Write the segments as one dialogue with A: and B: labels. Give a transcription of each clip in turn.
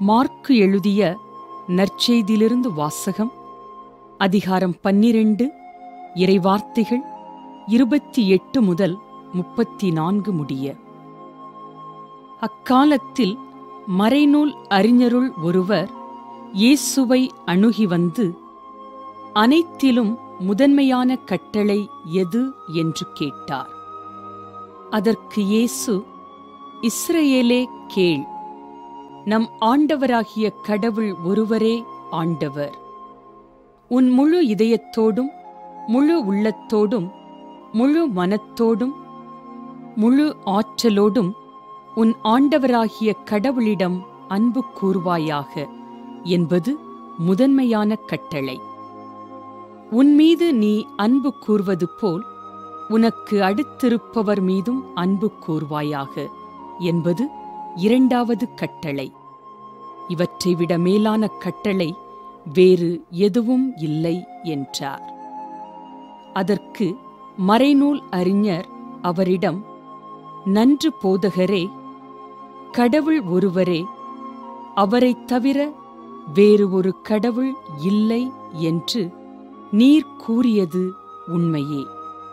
A: mark எழுதிய நற்செய்தியிலிருந்து வாசகம் அதிகாரம் பன்னிரண்டு இறைவார்த்தைகள் இருபத்தி எட்டு முதல் முப்பத்தி நான்கு முடிய அக்காலத்தில் மறைநூல் அறிஞருள் ஒருவர் இயேசுவை அணுகி வந்து அனைத்திலும் முதன்மையான கட்டளை எது என்று கேட்டார் அதற்கு இயேசு இஸ்ரவேலே கேள் நம் ஆண்டவராகிய கடவுள் ஒருவரே ஆண்டவர் உன் முழு இதயத்தோடும் முழு உள்ளத்தோடும் முழு மனத்தோடும் முழு ஆற்றலோடும் உன் ஆண்டவராகிய கடவுளிடம் அன்பு கூர்வாயாக என்பது முதன்மையான கட்டளை உன்மீது நீ அன்பு கூர்வது போல் உனக்கு அடுத்திருப்பவர் மீதும் அன்பு கூர்வாயாக என்பது இரண்டாவது கட்டளை இவற்றை விட மேலான கட்டளை வேறு எதுவும் இல்லை என்றார் அதற்கு மறைநூல் அறிஞர் அவரிடம் நன்று போதகரே கடவுள் ஒருவரே அவரைத் தவிர வேறு ஒரு கடவுள் இல்லை என்று நீர் கூறியது உண்மையே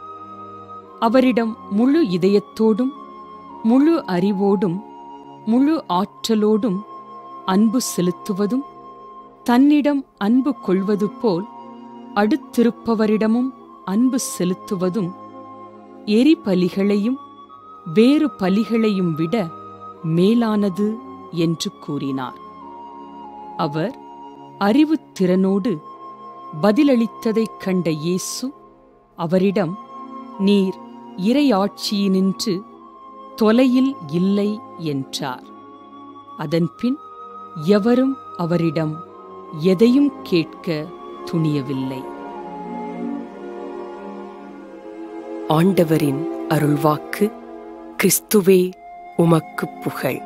A: அவரிடம் முழு இதயத்தோடும் முழு அறிவோடும் முழு ஆற்றலோடும் அன்பு செலுத்துவதும் தன்னிடம் அன்பு கொள்வது போல் அடுத்திருப்பவரிடமும் அன்பு செலுத்துவதும் எரி பலிகளையும் வேறு பலிகளையும் விட மேலானது என்று கூறினார் அவர் அறிவுத்திறனோடு பதிலளித்ததைக் கண்ட இயேசு அவரிடம் நீர் இறையாட்சியினின்று தொலையில் இல்லை என்றார் அதன்பின் எவரும் அவரிடம் எதையும் கேட்க துணியவில்லை
B: ஆண்டவரின் அருள்வாக்கு கிறிஸ்துவே உமக்கு புகழ்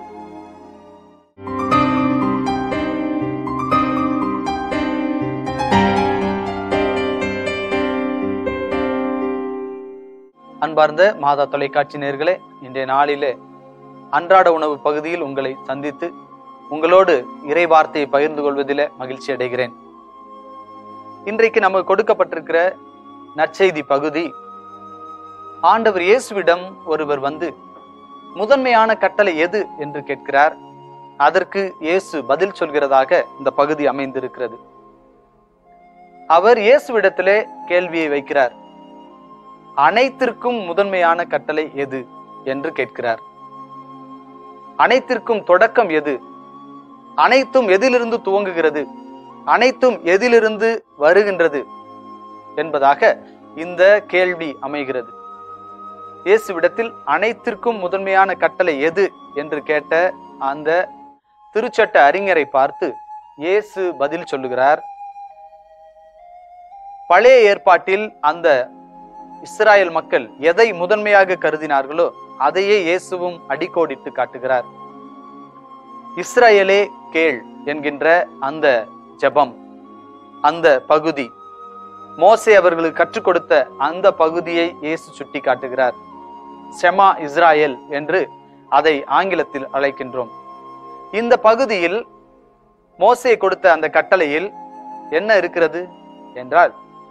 C: அன்பார்ந்த மாதா தொலைக்காட்சி நேர்களே இன்றைய நாளிலே அன்றாட உணவு பகுதியில் உங்களை சந்தித்து உங்களோடு இறை வார்த்தையை பகிர்ந்து கொள்வதிலே மகிழ்ச்சி அடைகிறேன் இன்றைக்கு நமக்கு கொடுக்கப்பட்டிருக்கிற நற்செய்தி பகுதி ஆண்டவர் இயேசுவிடம் ஒருவர் வந்து முதன்மையான கட்டளை எது என்று கேட்கிறார் அதற்கு இயேசு பதில் சொல்கிறதாக இந்த பகுதி அமைந்திருக்கிறது அவர் இயேசுவிடத்திலே கேள்வியை வைக்கிறார் அனைத்திற்கும் முதன்மையான கட்டளை எது என்று கேட்கிறார் அனைத்திற்கும் தொடக்கம் எது அனைத்தும் எதிலிருந்து துவங்குகிறது அனைத்தும் எதிலிருந்து வருகின்றது என்பதாக இந்த கேள்வி அமைகிறது இயேசுவிடத்தில் அனைத்திற்கும் முதன்மையான கட்டளை எது என்று கேட்ட அந்த திருச்சட்ட அறிஞரை பார்த்து இயேசு பதில் சொல்லுகிறார் பழைய ஏற்பாட்டில் அந்த இஸ்ராயல் மக்கள் எதை முதன்மையாக கருதினார்களோ அதையே இயேசுவும் அடிக்கோடிட்டு காட்டுகிறார் இஸ்ரேலே கேள் என்கின்ற அந்த ஜெபம் அந்த பகுதி மோசே அவர்களுக்கு கற்றுக் கொடுத்த அந்த பகுதியை இயேசு சுட்டி காட்டுகிறார் செமா இஸ்ராயல் என்று அதை ஆங்கிலத்தில் அழைக்கின்றோம் இந்த பகுதியில் மோசே கொடுத்த அந்த கட்டளையில் என்ன இருக்கிறது என்றால்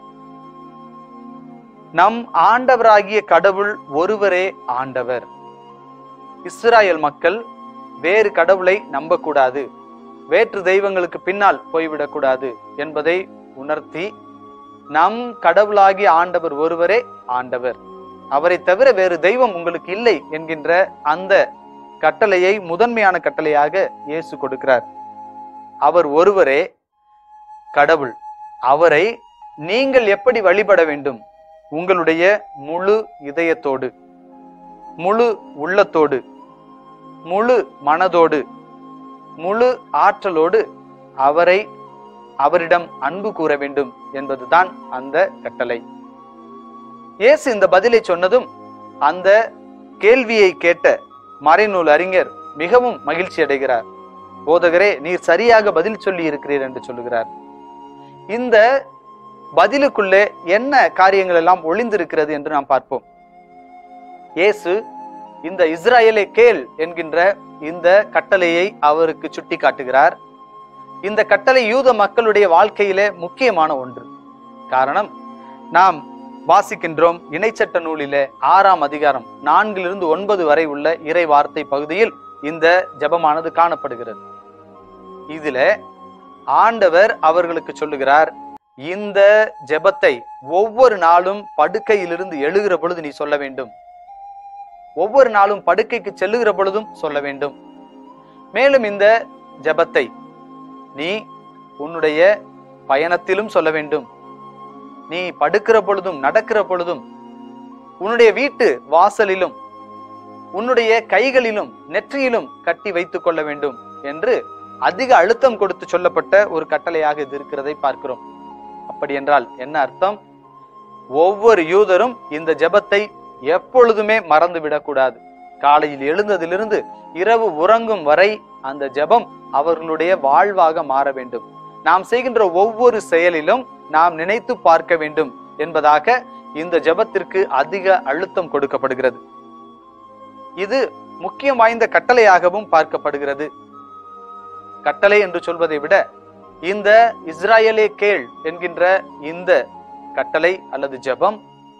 C: நம் ஆண்டவராகிய கடவுள் ஒருவரே ஆண்டவர் இஸ்ராயல் மக்கள் வேறு கடவுளை நம்பக்கூடாது வேற்று தெய்வங்களுக்கு பின்னால் போய்விடக்கூடாது என்பதை உணர்த்தி நம் கடவுளாகிய ஆண்டவர் ஒருவரே ஆண்டவர் அவரை தவிர வேறு தெய்வம் உங்களுக்கு இல்லை என்கின்ற அந்த கட்டளையை முதன்மையான கட்டளையாக இயேசு கொடுக்கிறார் அவர் ஒருவரே கடவுள் அவரை நீங்கள் எப்படி வழிபட வேண்டும் உங்களுடைய முழு இதயத்தோடு முழு உள்ளத்தோடு முழு மனதோடு முழு ஆற்றலோடு அவரை அவரிடம் அன்பு கூற வேண்டும் என்பதுதான் அந்த கட்டளை இயேசு இந்த பதிலை சொன்னதும் அந்த கேள்வியை கேட்ட மறைநூல் அறிஞர் மிகவும் மகிழ்ச்சி அடைகிறார் போதகரே நீர் சரியாக பதில் சொல்லி இருக்கிறீர் என்று சொல்லுகிறார் இந்த பதிலுக்குள்ளே என்ன காரியங்கள் எல்லாம் ஒளிந்திருக்கிறது என்று நாம் பார்ப்போம் இயேசு இந்த இஸ்ராயலை கேள் என்கின்ற இந்த கட்டளையை அவருக்கு சுட்டி காட்டுகிறார் இந்த கட்டளை யூத மக்களுடைய வாழ்க்கையிலே முக்கியமான ஒன்று காரணம் நாம் வாசிக்கின்றோம் இணைச்சட்ட நூலிலே ஆறாம் அதிகாரம் நான்கிலிருந்து ஒன்பது வரை உள்ள இறை வார்த்தை பகுதியில் இந்த ஜெபமானது காணப்படுகிறது இதுல ஆண்டவர் அவர்களுக்கு சொல்லுகிறார் இந்த ஜெபத்தை ஒவ்வொரு நாளும் படுக்கையிலிருந்து எழுகிற பொழுது நீ சொல்ல வேண்டும் ஒவ்வொரு நாளும் படுக்கைக்கு செல்லுகிற பொழுதும் சொல்ல வேண்டும் மேலும் இந்த ஜெபத்தை நீ உன்னுடைய பயணத்திலும் சொல்ல வேண்டும் நீ படுக்கிற பொழுதும் நடக்கிற பொழுதும் உன்னுடைய வீட்டு வாசலிலும் உன்னுடைய கைகளிலும் நெற்றியிலும் கட்டி வைத்துக் கொள்ள வேண்டும் என்று அதிக அழுத்தம் கொடுத்து சொல்லப்பட்ட ஒரு கட்டளையாக இது இருக்கிறதை பார்க்கிறோம் அப்படி என்றால் என்ன அர்த்தம் ஒவ்வொரு யூதரும் இந்த ஜெபத்தை எப்பொழுதுமே மறந்து விடக்கூடாது காலையில் எழுந்ததிலிருந்து இரவு உறங்கும் வரை அந்த ஜெபம் அவர்களுடைய வாழ்வாக மாற வேண்டும் நாம் செய்கின்ற ஒவ்வொரு செயலிலும் நாம் நினைத்து பார்க்க வேண்டும் என்பதாக இந்த ஜெபத்திற்கு அதிக அழுத்தம் கொடுக்கப்படுகிறது இது முக்கியம் வாய்ந்த கட்டளையாகவும் பார்க்கப்படுகிறது கட்டளை என்று சொல்வதை விட இந்த இஸ்ராயலே கேள் என்கின்ற இந்த கட்டளை அல்லது ஜெபம்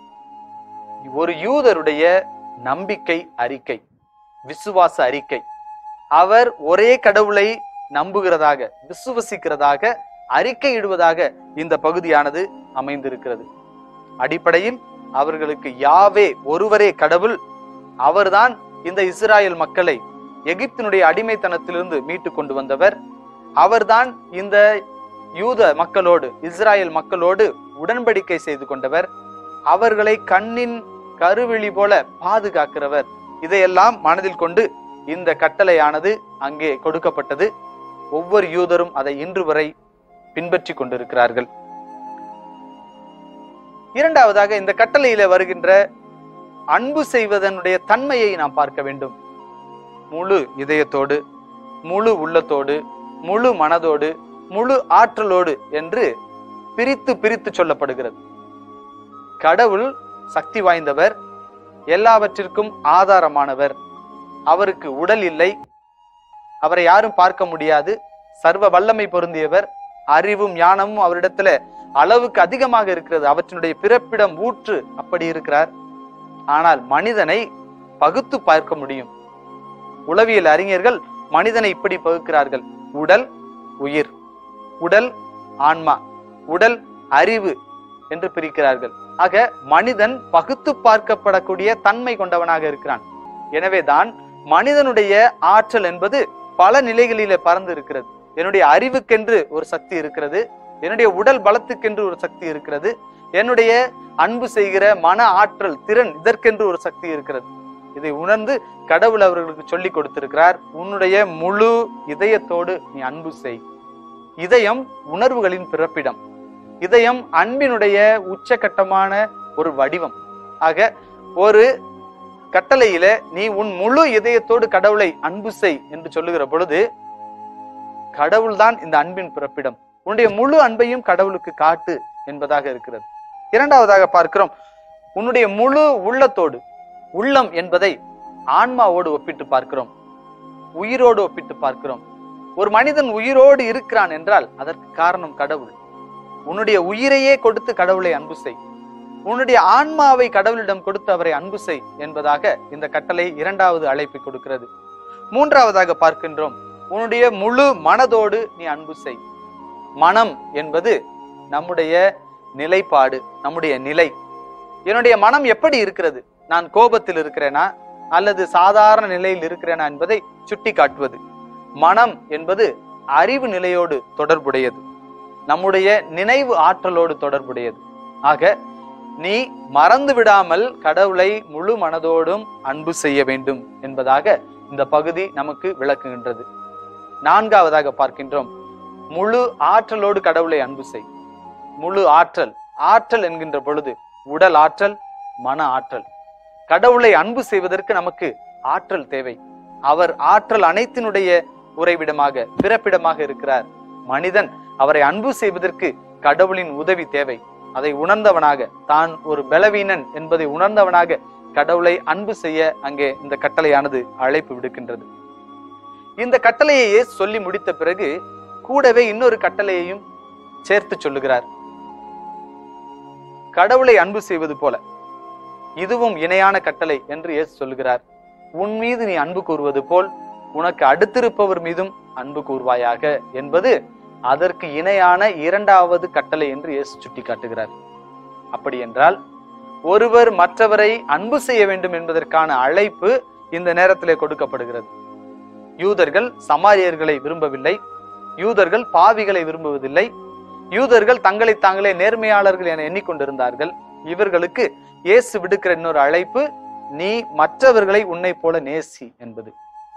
C: ஒரு யூதருடைய நம்பிக்கை அறிக்கை விசுவாச அறிக்கை அவர் ஒரே கடவுளை நம்புகிறதாக விசுவசிக்கிறதாக அறிக்கையிடுவதாக இந்த பகுதியானது அமைந்திருக்கிறது அடிப்படையில் அவர்களுக்கு யாவே ஒருவரே கடவுள் அவர்தான் இந்த இஸ்ராயல் மக்களை எகிப்தினுடைய அடிமைத்தனத்திலிருந்து மீட்டு கொண்டு வந்தவர் அவர்தான் இந்த யூத மக்களோடு இஸ்ராயல் மக்களோடு உடன்படிக்கை செய்து கொண்டவர் அவர்களை கண்ணின் கருவிழி போல பாதுகாக்கிறவர் இதையெல்லாம் மனதில் கொண்டு இந்த கட்டளையானது அங்கே கொடுக்கப்பட்டது ஒவ்வொரு யூதரும் அதை இன்று வரை பின்பற்றி கொண்டிருக்கிறார்கள் இரண்டாவதாக இந்த கட்டளையில வருகின்ற அன்பு செய்வதனுடைய தன்மையை நாம் பார்க்க வேண்டும் முழு இதயத்தோடு முழு உள்ளத்தோடு முழு மனதோடு முழு ஆற்றலோடு என்று பிரித்து பிரித்து சொல்லப்படுகிறது கடவுள் சக்தி வாய்ந்தவர் எல்லாவற்றிற்கும் ஆதாரமானவர் அவருக்கு உடல் இல்லை அவரை யாரும் பார்க்க முடியாது சர்வ வல்லமை பொருந்தியவர் அறிவும் ஞானமும் அவரிடத்துல அளவுக்கு அதிகமாக இருக்கிறது அவற்றினுடைய பிறப்பிடம் ஊற்று அப்படி இருக்கிறார் ஆனால் மனிதனை பகுத்து பார்க்க முடியும் உளவியல் அறிஞர்கள் மனிதனை இப்படி பகுக்கிறார்கள் உடல் உயிர் உடல் ஆன்மா உடல் அறிவு என்று பிரிக்கிறார்கள் ஆக மனிதன் பகுத்து பார்க்கப்படக்கூடிய தன்மை கொண்டவனாக இருக்கிறான் எனவேதான் மனிதனுடைய ஆற்றல் என்பது பல நிலைகளிலே பறந்து இருக்கிறது என்னுடைய அறிவுக்கென்று ஒரு சக்தி இருக்கிறது என்னுடைய உடல் பலத்துக்கென்று ஒரு சக்தி இருக்கிறது என்னுடைய அன்பு செய்கிற மன ஆற்றல் திறன் இதற்கென்று ஒரு சக்தி இருக்கிறது இதை உணர்ந்து கடவுள் அவர்களுக்கு சொல்லி கொடுத்திருக்கிறார் உன்னுடைய முழு இதயத்தோடு நீ அன்பு செய் இதயம் உணர்வுகளின் பிறப்பிடம் இதயம் அன்பினுடைய உச்சகட்டமான ஒரு வடிவம் ஆக ஒரு கட்டளையில நீ உன் முழு இதயத்தோடு கடவுளை அன்பு செய் என்று சொல்லுகிற பொழுது கடவுள்தான் இந்த அன்பின் பிறப்பிடம் உன்னுடைய முழு அன்பையும் கடவுளுக்கு காட்டு என்பதாக இருக்கிறது இரண்டாவதாக பார்க்கிறோம் உன்னுடைய முழு உள்ளத்தோடு உள்ளம் என்பதை ஆன்மாவோடு ஒப்பிட்டு பார்க்கிறோம் உயிரோடு ஒப்பிட்டு பார்க்கிறோம் ஒரு மனிதன் உயிரோடு இருக்கிறான் என்றால் அதற்கு காரணம் கடவுள் உன்னுடைய உயிரையே கொடுத்து கடவுளை அன்பு செய் உன்னுடைய ஆன்மாவை கடவுளிடம் கொடுத்து அவரை அன்பு செய் என்பதாக இந்த கட்டளை இரண்டாவது அழைப்பை கொடுக்கிறது மூன்றாவதாக பார்க்கின்றோம் உன்னுடைய முழு மனதோடு நீ அன்பு செய் மனம் என்பது நம்முடைய நிலைப்பாடு நம்முடைய நிலை என்னுடைய மனம் எப்படி இருக்கிறது நான் கோபத்தில் இருக்கிறேனா அல்லது சாதாரண நிலையில் இருக்கிறேனா என்பதை சுட்டி காட்டுவது மனம் என்பது அறிவு நிலையோடு தொடர்புடையது நம்முடைய நினைவு ஆற்றலோடு தொடர்புடையது ஆக நீ மறந்து விடாமல் கடவுளை முழு மனதோடும் அன்பு செய்ய வேண்டும் என்பதாக இந்த பகுதி நமக்கு விளக்குகின்றது நான்காவதாக பார்க்கின்றோம் முழு ஆற்றலோடு கடவுளை அன்பு செய் முழு ஆற்றல் ஆற்றல் என்கின்ற பொழுது உடல் ஆற்றல் மன ஆற்றல் கடவுளை அன்பு செய்வதற்கு நமக்கு ஆற்றல் தேவை அவர் ஆற்றல் அனைத்தினுடைய உறைவிடமாக பிறப்பிடமாக இருக்கிறார் மனிதன் அவரை அன்பு செய்வதற்கு கடவுளின் உதவி தேவை அதை உணர்ந்தவனாக தான் ஒரு பலவீனன் என்பதை உணர்ந்தவனாக கடவுளை அன்பு செய்ய அங்கே இந்த கட்டளையானது அழைப்பு விடுக்கின்றது இந்த கட்டளையை இயேசு சொல்லி முடித்த பிறகு கூடவே இன்னொரு கட்டளையையும் சேர்த்து சொல்லுகிறார் கடவுளை அன்பு செய்வது போல இதுவும் இணையான கட்டளை என்று இயேசு சொல்லுகிறார் உன் மீது நீ அன்பு கூறுவது போல் உனக்கு அடுத்திருப்பவர் மீதும் அன்பு கூறுவாயாக என்பது அதற்கு இணையான இரண்டாவது கட்டளை என்று இயேசு சுட்டிக்காட்டுகிறார் அப்படி என்றால் ஒருவர் மற்றவரை அன்பு செய்ய வேண்டும் என்பதற்கான அழைப்பு இந்த நேரத்திலே கொடுக்கப்படுகிறது யூதர்கள் சமாரியர்களை விரும்பவில்லை யூதர்கள் பாவிகளை விரும்புவதில்லை யூதர்கள் தங்களை தாங்களே நேர்மையாளர்கள் என எண்ணிக்கொண்டிருந்தார்கள் இவர்களுக்கு இயேசு விடுக்கிற இன்னொரு அழைப்பு நீ மற்றவர்களை உன்னை போல நேசி என்பது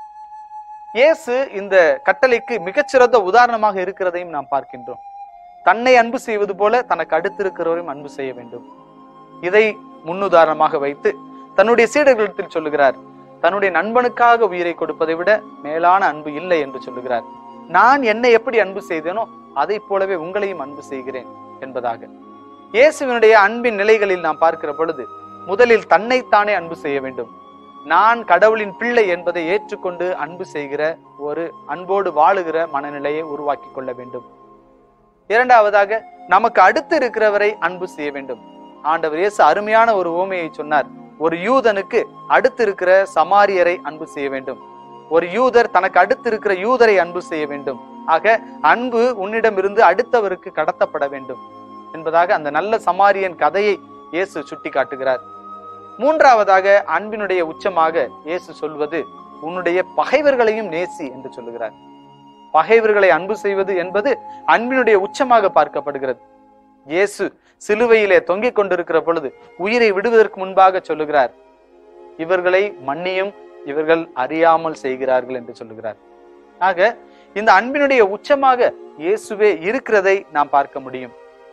C: இயேசு இந்த கட்டளைக்கு மிகச்சிறந்த உதாரணமாக இருக்கிறதையும் நாம் பார்க்கின்றோம் தன்னை அன்பு செய்வது போல தனக்கு அடுத்திருக்கிறவரையும் அன்பு செய்ய வேண்டும் இதை முன்னுதாரணமாக வைத்து தன்னுடைய சீடர்களிடத்தில் சொல்லுகிறார் தன்னுடைய நண்பனுக்காக உயிரை கொடுப்பதை விட மேலான அன்பு இல்லை என்று சொல்லுகிறார் நான் என்னை எப்படி அன்பு செய்தேனோ அதை போலவே உங்களையும் அன்பு செய்கிறேன் என்பதாக இயேசுவினுடைய அன்பின் நிலைகளில் நாம் பார்க்கிற பொழுது முதலில் தன்னைத்தானே அன்பு செய்ய வேண்டும் நான் கடவுளின் பிள்ளை என்பதை ஏற்றுக்கொண்டு அன்பு செய்கிற ஒரு அன்போடு வாழுகிற மனநிலையை உருவாக்கி கொள்ள வேண்டும் இரண்டாவதாக நமக்கு அடுத்து இருக்கிறவரை அன்பு செய்ய வேண்டும் ஆண்டவர் இயேசு அருமையான ஒரு ஓமையை சொன்னார் ஒரு யூதனுக்கு அடுத்து இருக்கிற சமாரியரை அன்பு செய்ய வேண்டும் ஒரு யூதர் தனக்கு அடுத்து இருக்கிற யூதரை அன்பு செய்ய வேண்டும் ஆக அன்பு உன்னிடமிருந்து அடுத்தவருக்கு கடத்தப்பட வேண்டும் என்பதாக அந்த நல்ல சமாரியன் கதையை இயேசு சுட்டி காட்டுகிறார் மூன்றாவதாக அன்பினுடைய உச்சமாக இயேசு சொல்வது உன்னுடைய பகைவர்களையும் நேசி என்று சொல்லுகிறார் பகைவர்களை அன்பு செய்வது என்பது அன்பினுடைய உச்சமாக பார்க்கப்படுகிறது இயேசு சிலுவையிலே தொங்கிக் கொண்டிருக்கிற பொழுது உயிரை விடுவதற்கு முன்பாக சொல்லுகிறார் இவர்களை மன்னியும் இவர்கள் அறியாமல் செய்கிறார்கள் என்று சொல்லுகிறார் ஆக இந்த அன்பினுடைய உச்சமாக இயேசுவே இருக்கிறதை நாம் பார்க்க முடியும்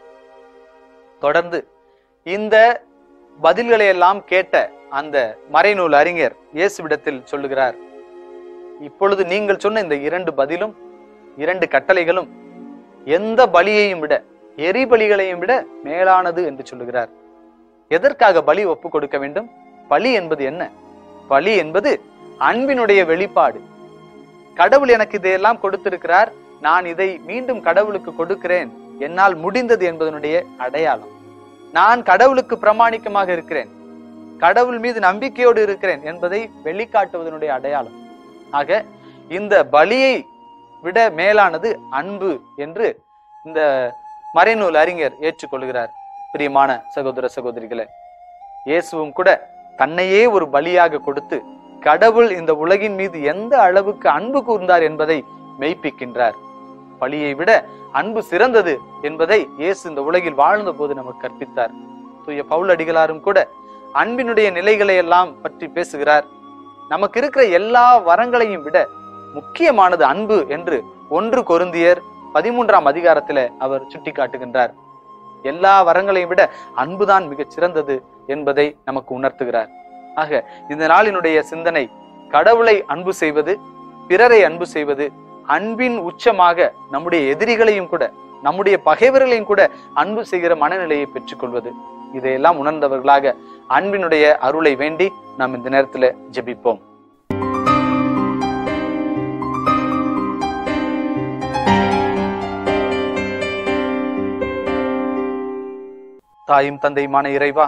C: தொடர்ந்து இந்த பதில்களை எல்லாம் கேட்ட அந்த மறைநூல் அறிஞர் இயேசுவிடத்தில் சொல்லுகிறார் இப்பொழுது நீங்கள் சொன்ன இந்த இரண்டு பதிலும் இரண்டு கட்டளைகளும் எந்த பலியையும் விட எரிபலிகளையும் விட மேலானது என்று சொல்லுகிறார் எதற்காக பலி ஒப்பு கொடுக்க வேண்டும் பலி என்பது என்ன பலி என்பது அன்பினுடைய வெளிப்பாடு கடவுள் எனக்கு இதையெல்லாம் கொடுத்திருக்கிறார் நான் இதை மீண்டும் கடவுளுக்கு கொடுக்கிறேன் என்னால் முடிந்தது என்பதனுடைய அடையாளம் நான் கடவுளுக்கு பிரமாணிக்கமாக இருக்கிறேன் கடவுள் மீது நம்பிக்கையோடு இருக்கிறேன் என்பதை வெளிக்காட்டுவதனுடைய அடையாளம் ஆக இந்த பலியை விட மேலானது அன்பு என்று இந்த மறைநூல் அறிஞர் ஏற்றுக்கொள்கிறார் பிரியமான சகோதர சகோதரிகளே இயேசுவும் கூட தன்னையே ஒரு பலியாக கொடுத்து கடவுள் இந்த உலகின் மீது எந்த அளவுக்கு அன்பு கூர்ந்தார் என்பதை மெய்ப்பிக்கின்றார் பலியை விட அன்பு சிறந்தது என்பதை இயேசு இந்த உலகில் வாழ்ந்த போது நமக்கு கற்பித்தார் தூய பவுல் அடிகளாரும் கூட அன்பினுடைய நிலைகளை எல்லாம் பற்றி பேசுகிறார் நமக்கு இருக்கிற எல்லா வரங்களையும் விட முக்கியமானது அன்பு என்று ஒன்று கொருந்தியர் பதிமூன்றாம் அதிகாரத்தில அவர் சுட்டிக்காட்டுகின்றார் எல்லா வரங்களையும் விட அன்புதான் மிகச் சிறந்தது என்பதை நமக்கு உணர்த்துகிறார் ஆக இந்த நாளினுடைய சிந்தனை கடவுளை அன்பு செய்வது பிறரை அன்பு செய்வது அன்பின் உச்சமாக நம்முடைய எதிரிகளையும் கூட நம்முடைய பகைவர்களையும் கூட அன்பு செய்கிற மனநிலையை பெற்றுக்கொள்வது இதையெல்லாம் உணர்ந்தவர்களாக அன்பினுடைய அருளை வேண்டி நாம் இந்த நேரத்துல ஜெபிப்போம் தாயும் தந்தையுமான இறைவா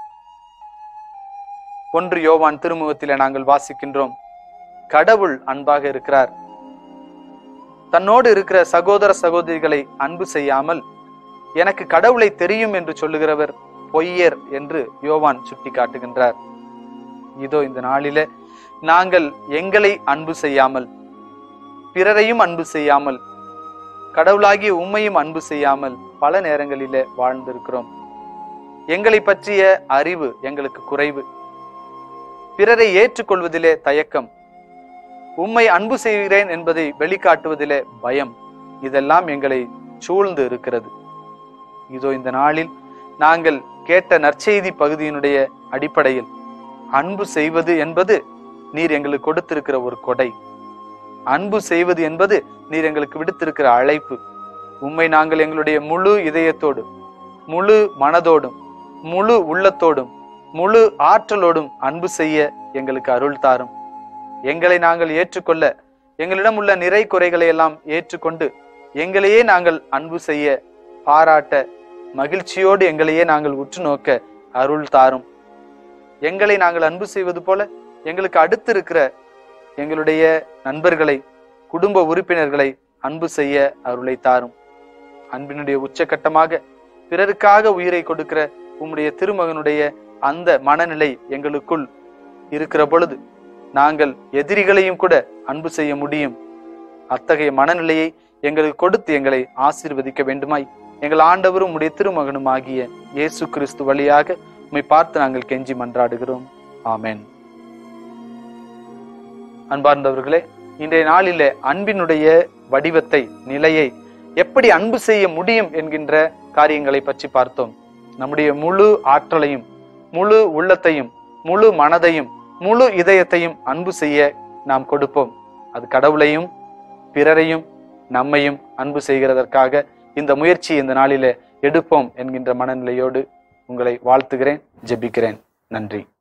C: ஒன்று யோவான் திருமுகத்திலே நாங்கள் வாசிக்கின்றோம் கடவுள் அன்பாக இருக்கிறார் தன்னோடு இருக்கிற சகோதர சகோதரிகளை அன்பு செய்யாமல் எனக்கு கடவுளை தெரியும் என்று சொல்லுகிறவர் பொய்யர் என்று யோவான் சுட்டி காட்டுகின்றார் இதோ இந்த நாளிலே நாங்கள் எங்களை அன்பு செய்யாமல் பிறரையும் அன்பு செய்யாமல் கடவுளாகிய உம்மையும் அன்பு செய்யாமல் பல நேரங்களிலே வாழ்ந்திருக்கிறோம் எங்களை பற்றிய அறிவு எங்களுக்கு குறைவு பிறரை ஏற்றுக்கொள்வதிலே தயக்கம் உம்மை அன்பு செய்கிறேன் என்பதை வெளிக்காட்டுவதிலே பயம் இதெல்லாம் எங்களை சூழ்ந்து இருக்கிறது இதோ இந்த நாளில் நாங்கள் கேட்ட நற்செய்தி பகுதியினுடைய அடிப்படையில் அன்பு செய்வது என்பது நீர் எங்களுக்கு கொடுத்திருக்கிற ஒரு கொடை அன்பு செய்வது என்பது நீர் எங்களுக்கு விடுத்திருக்கிற அழைப்பு உம்மை நாங்கள் எங்களுடைய முழு இதயத்தோடும் முழு மனதோடும் முழு உள்ளத்தோடும் முழு ஆற்றலோடும் அன்பு செய்ய எங்களுக்கு அருள் தாரும் எங்களை நாங்கள் ஏற்றுக்கொள்ள எங்களிடம் உள்ள நிறை குறைகளை எல்லாம் ஏற்றுக்கொண்டு எங்களையே நாங்கள் அன்பு செய்ய பாராட்ட மகிழ்ச்சியோடு எங்களையே நாங்கள் உற்று நோக்க அருள் தாரும் எங்களை நாங்கள் அன்பு செய்வது போல எங்களுக்கு அடுத்து இருக்கிற எங்களுடைய நண்பர்களை குடும்ப உறுப்பினர்களை அன்பு செய்ய அருளை தாரும் அன்பினுடைய உச்சகட்டமாக பிறருக்காக உயிரை கொடுக்கிற உம்முடைய திருமகனுடைய அந்த மனநிலை எங்களுக்குள் இருக்கிற பொழுது நாங்கள் எதிரிகளையும் கூட அன்பு செய்ய முடியும் அத்தகைய மனநிலையை எங்களுக்கு கொடுத்து எங்களை ஆசீர்வதிக்க வேண்டுமாய் எங்கள் ஆண்டவரும் உடைய திருமகனும் ஆகிய இயேசு கிறிஸ்து வழியாக உம்மை பார்த்து நாங்கள் கெஞ்சி மன்றாடுகிறோம் ஆமென் அன்பார்ந்தவர்களே இன்றைய நாளிலே அன்பினுடைய வடிவத்தை நிலையை எப்படி அன்பு செய்ய முடியும் என்கின்ற காரியங்களை பற்றி பார்த்தோம் நம்முடைய முழு ஆற்றலையும் முழு உள்ளத்தையும் முழு மனதையும் முழு இதயத்தையும் அன்பு செய்ய நாம் கொடுப்போம் அது கடவுளையும் பிறரையும் நம்மையும் அன்பு செய்கிறதற்காக இந்த முயற்சி இந்த நாளிலே எடுப்போம் என்கின்ற மனநிலையோடு உங்களை வாழ்த்துகிறேன் ஜெபிக்கிறேன் நன்றி